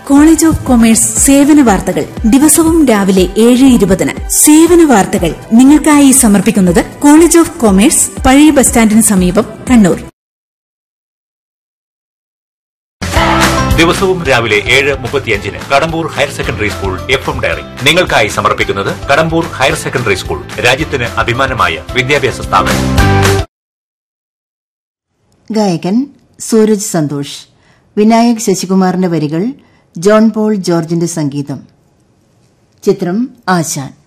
college of commerce സേവന വാർത്തകൾ ദിവസവും രാവിലെ ഏഴ് ഇരുപതിന് സേവന വാർത്തകൾ നിങ്ങൾക്കായി സമർപ്പിക്കുന്നത് കോളേജ് ഓഫ് കൊമേഴ്സ് പഴയ ബസ് സ്റ്റാൻഡിന് സമീപം കണ്ണൂർ ദിവസവും രാവിലെ ഏഴ് മുപ്പത്തിയഞ്ചിന് Kadambur higher secondary school F M diary നിങ്ങൾക്കായി സമർപ്പിക്കുന്നത് കടമ്പൂർ ഹയർ സെക്കൻഡറി സ്കൂൾ രാജ്യത്തിന് അഭിമാനമായ വിദ്യാഭ്യാസ സ്ഥാപനം ഗായകൻ സൂരജ് സന്തോഷ് വിനായക് ശശികുമാറിന്റെ വരികൾ ജോൺ പോൾ ജോർജിന്റെ സംഗീതം ചിത്രം ആശാൻ